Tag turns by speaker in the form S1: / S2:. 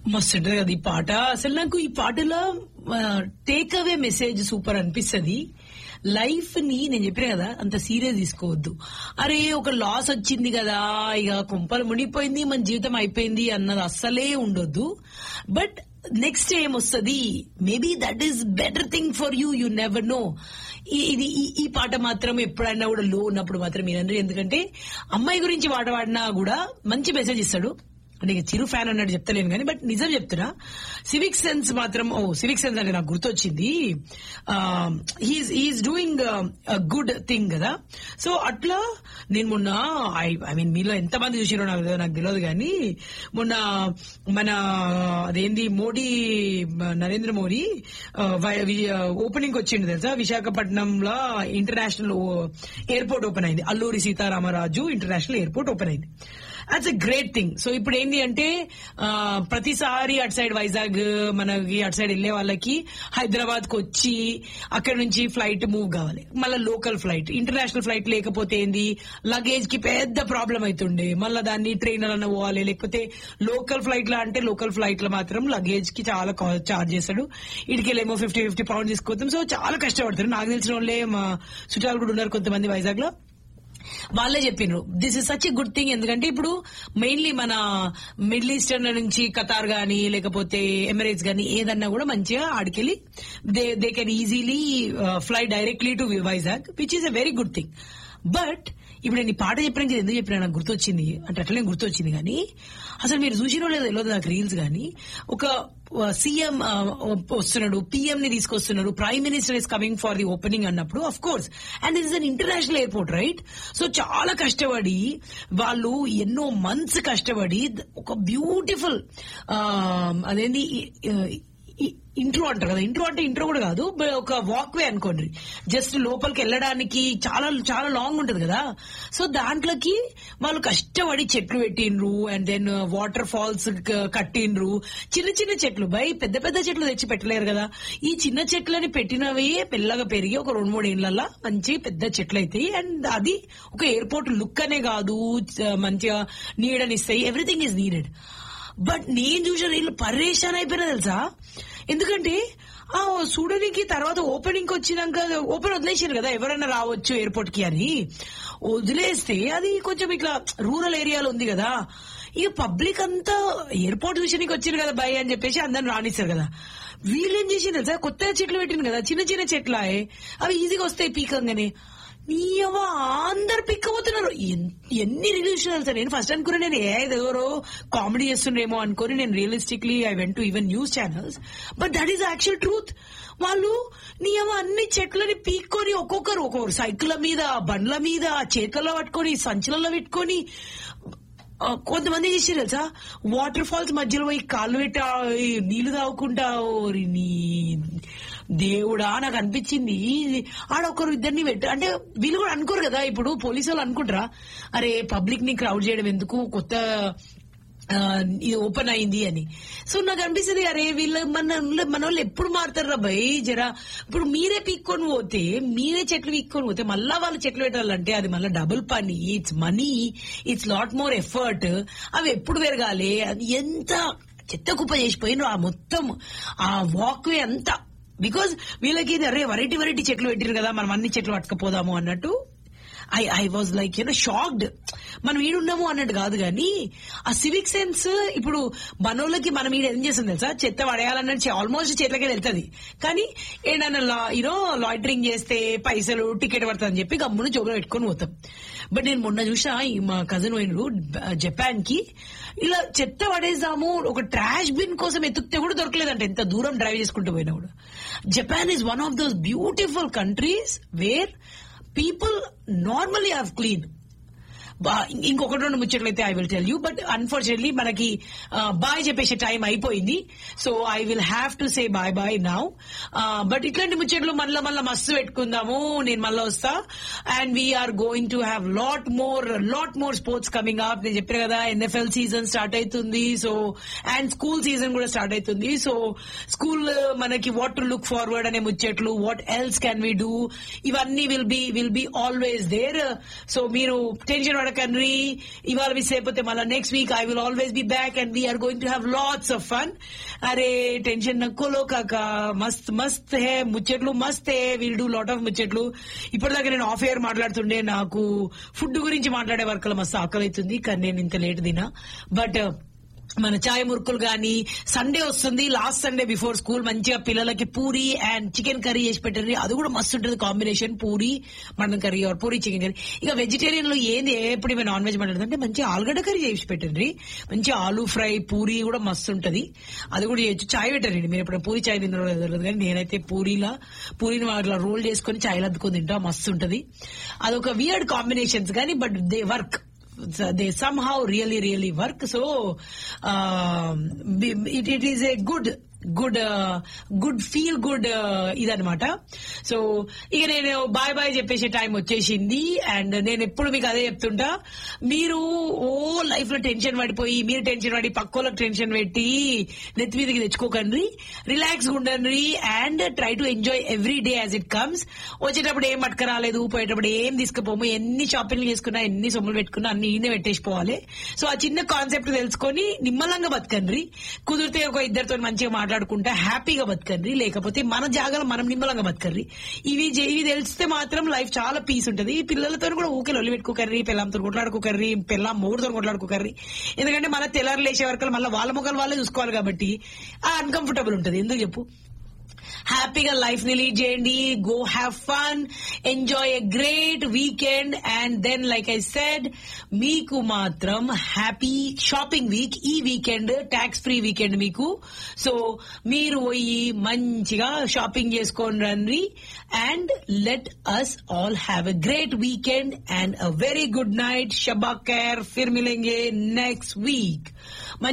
S1: మస్తు ఉంటది కదా ఈ పాట అసలు నాకు ఈ పాటలో టేక్ అవే మెసేజ్ సూపర్ అనిపిస్తుంది లైఫ్ ని నేను చెప్పిన కదా అంత సీరియస్ తీసుకోవద్దు అరే ఒక లాస్ వచ్చింది కదా ఇక కుంపలు మునిగిపోయింది మన జీవితం అయిపోయింది అన్నది అస్సలే ఉండొద్దు బట్ నెక్స్ట్ ఏం వస్తుంది maybe that is better thing for you you never know ఇది ఈ- ఈ పాట మాత్రం ఎప్పుడైనా కూడా లో ఉన్నప్పుడు మాత్రం వినండి ఎందుకంటే అమ్మాయి గురించి పాట పాడినా కూడా మంచి మెసేజ్ ఇస్తాడు అంటే ఇక చిరు ఫ్యాన్ అన్నట్టు చెప్తలేను కానీ బట్ నిజం చెప్తున్నా సివిక్ సెన్స్ మాత్రం ఓ సివిక్ సెన్స్ అంటే నాకు గుర్తొచ్చింది హీఈస్ డూయింగ్ గుడ్ థింగ్ కదా సో అట్లా నేను మొన్న ఐ ఐ మీన్ మీలో ఎంతమంది చూసిరో నాకు నాకు తెలియదు కానీ మొన్న మన అదేంది మోడీ నరేంద్ర మోడీ ఓపెనింగ్ వచ్చింది తెలుసా విశాఖపట్నంలో ఇంటర్నేషనల్ ఎయిర్పోర్ట్ ఓపెన్ అయింది Alluri Sitaramaraju international airport open అయింది that's a great thing so ఇప్పుడు ఏంటి అంటే ఆ, ప్రతిసారి అటు సైడ్ వైజాగ్ మనకి అటు సైడ్ వెళ్లే వాళ్ళకి హైదరాబాద్ కి వచ్చి అక్కడ నుంచి ఫ్లైట్ మూవ్ కావాలి మళ్ళీ లోకల్ ఫ్లైట్ ఇంటర్నేషనల్ ఫ్లైట్ లేకపోతే ఏంది లగేజ్ కి పెద్ద ప్రాబ్లం అవుతుండే మళ్ళీ దాన్ని ట్రైనర్ అన్న పోవాలి లేకపోతే లోకల్ ఫ్లైట్ లా అంటే లోకల్ ఫ్లైట్ లో మాత్రం లగేజ్ కి చాలా చార్జ్ చేస్తాడు ఇటుకెళ్ళేమో ఫిఫ్టీ ఫిఫ్టీ పౌండ్ తీసుకొస్తాం సో చాలా కష్టపడతారు నాకు తెలిసిన వాళ్ళే మా చుట్టాలు కూడా ఉన్నారు కొంతమంది వైజాగ్ లో వాళ్ళే చెప్పిండ్రు this is such a good thing ఎందుకంటే ఇప్పుడు మెయిన్లీ మన మిడిల్ ఈస్టర్న్ నుంచి కతార్ గానీ లేకపోతే ఎమిరేట్స్ గానీ ఏదన్నా కూడా మంచిగా ఆడికెళ్ళి they they can easily fly directly to Vizag which is a very good thing but ఇప్పుడు నేను ఈ పాట చెప్పడానికి ఎందుకు చెప్పినా నాకు గుర్తొచ్చింది అంటే అట్లనే గుర్తొచ్చింది కానీ అసలు మీరు చూసినో లేదో తెలియదు నాకు రీల్స్ కానీ ఒక సీఎం వస్తున్నాడు పిఎం ని తీసుకొస్తున్నాడు prime minister is coming for the opening అన్నప్పుడు of course and this is an international airport right so చాలా కష్టపడి వాళ్ళు ఎన్నో మంత్స్ కష్టపడి ఒక బ్యూటిఫుల్ అదేంటి ఇంట్రో అంటారు కదా ఇంట్రో అంటే ఇంట్రో కూడా కాదు బ- ఒక వాక్ వే అనుకోండి జస్ట్ లోపలికి వెళ్ళడానికి చాలా చాలా లాంగ్ ఉంటది కదా సో దాంట్లోకి వాళ్ళు కష్టపడి చెట్లు పెట్టిండ్రు అండ్ దెన్ వాటర్ ఫాల్స్ కట్టిండ్రు చిన్న చిన్న చెట్లు బై పెద్ద పెద్ద చెట్లు తెచ్చి పెట్టలేరు కదా ఈ చిన్న చెట్లని పెట్టినవి పిల్లగా పెరిగి ఒక రెండు మూడు ఏళ్లలో మంచి పెద్ద చెట్లు అవుతాయి అండ్ అది ఒక ఎయిర్పోర్ట్ లుక్ అనే కాదు చ- మంచిగా నీడనిస్తాయి ఎవ్రీథింగ్ ఈజ్ నీడెడ్ బట్ నేను చూసిన వీళ్ళు పరేషాన్ అయిపోయినా తెలుసా ఎందుకంటే ఆ చూడడానికి తర్వాత ఓపెనింగ్ వచ్చినాక ఓపెన్ వదిలేసారు కదా ఎవరైనా రావచ్చు ఎయిర్పోర్ట్ కి అని వదిలేస్తే అది కొంచెం ఇట్లా రూరల్ ఏరియాలో ఉంది కదా ఇక పబ్లిక్ అంతా ఎయిర్పోర్ట్ చూసానికి వచ్చారు కదా భయ్ అని చెప్పేసి అందరిని రానిస్తారు కదా వీళ్ళేం చేసింది తెలుసా కొత్తగా చెట్లు పెట్టింది కదా చిన్న చిన్న చెట్లాయే అవి ఈజీగా వస్తాయి పీకంగానే నీయవ్వ అందరు పిక్కబోతున్నారు ఎన్- ఎన్ని రిలీజ్ సార్ నేను ఫస్ట్ అనుకున్నా నేను ఏ ఎవరో కామెడీ చేస్తుండేమో అనుకొని నేను realistically I went to even news channels but that is actual truth వాళ్ళు నీయవ్వ అన్ని చెట్లని పీక్కొని ఒక్కొక్కరు ఒక్కొక్కరు సైకిళ్ళ మీద బండ్ల మీద చేతుల్లో పట్టుకొని సంచులలో పెట్టుకొని ఆ, కొంతమంది చేసి తెలుసా వాటర్ ఫాల్స్ మధ్యలో పోయి కాళ్ళు పెట్టి ఆ, ఈ నీళ్లు తాగుకుంటా ఓరి నీ దేవుడా నాకు అనిపించింది ఆడ ఒకరు ఇద్దరిని పెట్టు అంటే వీళ్ళు కూడా అనుకోరు కదా ఇప్పుడు పోలీసు వాళ్ళు అనుకుంటారా అరే పబ్లిక్ ని క్రౌడ్ చేయడం ఎందుకు కొత్త ఆ, ఇది ఓపెన్ అయింది అని సో నాకు అనిపిస్తుంది అరే వీళ్ళ మన మన వాళ్ళు ఎప్పుడు మారుతారా భయ్ జరా ఇప్పుడు మీరే పీక్కొని పోతే మీరే చెట్లు పీక్కొని పోతే మళ్ళా వాళ్ళు చెట్లు పెట్టాలంటే అది మళ్ళీ డబుల్ పని it's money it's lot more effort అవి ఎప్పుడు పెరగాలి అది ఎంత చెత్త కుప్ప చేసిపోయిన ఆ మొత్తం ఆ వాక్ వే అంతా బికాజ్ వీళ్ళకి ఇది అరే వెరైటీ వెరైటీ చెట్లు పెట్టిరు కదా మనం అన్ని చెట్లు పట్టుకపోదాము అన్నట్టు I I was like you know shocked మనం ఈడున్నాము అన్నట్టు కాదు కానీ ఆ సివిక్ సెన్స్ ఇప్పుడు మనోళ్ళకి మనం ఈడ ఏం చేస్తుంది తెలుసా చెత్త పడేయాలన్నట్టు ఆల్మోస్ట్ చేతిలోకి వెళ్తుంది కానీ ఏడన్నా యూనో లాయిటరింగ్ చేస్తే పైసలు టికెట్ పడుతుందని చెప్పి గమ్మును జోగులో పెట్టుకొని పోతాం బట్ నేను మొన్న చూసా ఈ మా కజిన్ పోయినరు జపాన్ కి ఇలా చెత్త పడేసాము ఒక ట్రాష్ బిన్ కోసం ఎత్తుక్తే కూడా దొరకలేదంట ఎంత దూరం డ్రైవ్ చేసుకుంటూ పోయినా కూడా Japan is one of those beautiful countries where people normally have clean ఇంకొకటి రెండు ముచ్చట్లయితే I will tell you but unfortunately మనకి బాయ్ చెప్పేసే టైం అయిపోయింది so I will have to say bye bye now but ఇట్లాంటి ముచ్చట్లు మళ్ళా మళ్ళా మస్తు పెట్టుకుందాము నేను మళ్ళా వస్తా and we're going to have lot more lot more sports coming up నేను చెప్పాను కదా ఎన్ఎఫ్ఎల్ సీజన్ స్టార్ట్ అవుతుంది సో అండ్ స్కూల్ సీజన్ కూడా స్టార్ట్ అవుతుంది సో స్కూల్ మనకి వాట్ టు లుక్ ఫార్వర్డ్ అనే ముచ్చట్లు what else can we do ఇవన్నీ will be will be always there so మీరు టెన్షన్ పడక పడకండి ఇవాళ మిస్ అయిపోతే మళ్ళీ next week I will always be back and we're going to have lots of fun అరే టెన్షన్ నక్కోలో కాక మస్త్ మస్త్ హే ముచ్చట్లు మస్త్ హే విల్ డూ లాట్ ఆఫ్ ముచ్చట్లు ఇప్పటిదాకా నేను ఆఫ్ ఇయర్ మాట్లాడుతుండే నాకు ఫుడ్ గురించి మాట్లాడే వరకు మస్తు ఆకలి అవుతుంది కానీ నేను ఇంత లేట్ తినా బట్ మన చాయ్ మురుకులు గాని సండే వస్తుంది లాస్ట్ సండే బిఫోర్ స్కూల్ మంచిగా పిల్లలకి పూరి అండ్ చికెన్ కర్రీ చేసి పెట్టండి అది కూడా మస్తు ఉంటుంది combination puri mutton curry or puri chicken curry ఇక వెజిటేరియన్ లో ఏంది ఎప్పుడు మేము నాన్ వెజ్ మాట్లాడుతుంటే మంచి ఆలుగడ్డ కర్రీ చేసి పెట్టండి మంచి ఆలూ ఫ్రై పూరి కూడా మస్తు ఉంటది అది కూడా చేయొచ్చు చాయ్ పెట్టండి మీరు ఎప్పుడు పూరి చాయ్ తిన్నారో లేదో తెలియదు కానీ నేనైతే పూరిలా పూరిని అట్లా రోల్ చేసుకొని చాయ్ అద్దుకొని తింటా మస్తు ఉంటది అదొక వియర్డ్ కాంబినేషన్స్ కానీ but they work they somehow really really work so um, it, it is a good good good feel good ఇదనమాట సో ఇక నేను బాయ్ బాయ్ చెప్పేసే టైం వచ్చేసింది అండ్ నేను ఎప్పుడు మీకు అదే చెప్తుంటా మీరు ఓ లైఫ్ లో టెన్షన్ పడిపోయి మీరు టెన్షన్ పడి పక్కోళ్ళకి టెన్షన్ పెట్టి నెత్తి మీదకి తెచ్చుకోకండి రిలాక్స్ ఉండండి and try to enjoy every day as it comes వచ్చేటప్పుడు ఏం పట్టుక రాలేదు పోయేటప్పుడు ఏం తీసుకుపోము ఎన్ని షాపింగ్లు చేసుకున్నా ఎన్ని సొమ్ములు పెట్టుకున్నా అన్ని ఈయన పెట్టేసిపోవాలి సో ఆ చిన్న కాన్సెప్ట్ తెలుసుకొని నిమ్మలంగా బతకండి కుదిరితే ఒక ఇద్దరితో మంచిగా మాట్లాడుకుంటే హ్యాపీగా బతకండి లేకపోతే మన జాగాలో మనం నిమ్మలంగా బతకర్రి ఇవి జే- ఇవి తెలిస్తే మాత్రం లైఫ్ చాలా పీస్ ఉంటది ఈ పిల్లలతో కూడా ఊకే లొల్లి పెట్టుకోకర్రి పిల్లంతో కొట్లాడుకోకర్రి పిల్లం మూడుతో కొట్లాడుకోకర్రి ఎందుకంటే మన తెల్లారు లేచే వరకు మళ్ళీ వాళ్ళ ముఖాలు వాళ్ళే చూసుకోవాలి కాబట్టి ఆ అన్కంఫర్టబుల్ ఉంటది ఎందుకు చెప్పు హ్యాపీగా లైఫ్ ని లీడ్ చేయండి go have fun enjoy a great weekend and then like I said మీకు మాత్రం హ్యాపీ షాపింగ్ వీక్ ఈ వీకెండ్ ట్యాక్స్ ఫ్రీ వీకెండ్ మీకు సో మీరు పోయి మంచిగా షాపింగ్ చేసుకొని రండి and let us all have a great weekend and a very good night షబా కేర్ ఫిర్ మిలేంగే నెక్స్ట్ వీక్